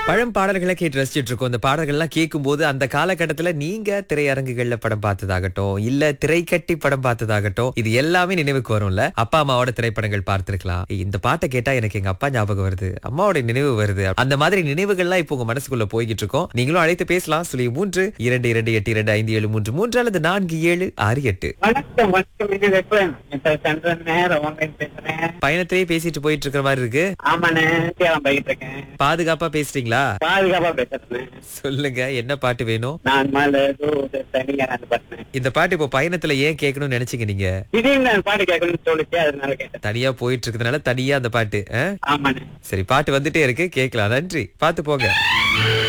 பழம் பாடல்களை கேட்டு ரசிச்சிட்டு இருக்கோம் இந்த பாடல்கள்லாம் கேட்கும்போது அந்த காலகட்டத்துல நீங்க திரையரங்குகள்ல படம் பார்த்ததாகட்டும் இல்ல திரைக்கட்டி படம் பார்த்ததாகட்டும் இது எல்லாமே நினைவுக்கு வரும்ல அப்பா அம்மாவோட திரைப்படங்கள் பார்த்திருக்கலாம் ஏய், இந்த பாட்டை கேட்டா எனக்கு எங்க அப்பா ஞாபகம் வருது அம்மாவோட நினைவு வருது அந்த மாதிரி நினைவுகள்லாம் இப்போ உங்க மனசுக்குள்ள போய்கிட்டு இருக்கோம் நீங்களும் அழைத்து பேசலாம் சொல்லி மூன்று இரண்டு இரண்டு எட்டு இரண்டு ஐந்து ஏழு மூன்று மூன்று அல்லது நான்கு ஏழு ஆறு எட்டு வணக்கம் வணக்கம் இது வெப்பன் இப்ப சென்ற நேரம் ஆன்லைன் பேசுறேன் பயணத்திலேயே பேசிட்டு போயிட்டு இருக்கிற மாதிரி இருக்கு ஆமாண்ணே சேலம் போயிட்டு இருக்கேன் பாதுகாப்பா பேசுறீங்களா பாதுகாப்பா பேசுறேன் சொல்லுங்க என்ன பாட்டு வேணும் நான் மேல தனியா நான் பண்ணேன் இந்த பாட்டு இப்போ பயணத்துல ஏன் கேட்கணும்னு நினைச்சீங்க நீங்க திடீர்னு நான் பாட்டு கேட்கணும்னு தோணுச்சு அதனால கேட்டேன் தனியா போயிட்டு இருக்கிறதுனால தனியா அந்த பாட்டு ஆ? ஆமாண்ணே சரி பாட்டு வந்துட்டே இருக்கு கேட்கலாம் நன்றி பாத்து போங்க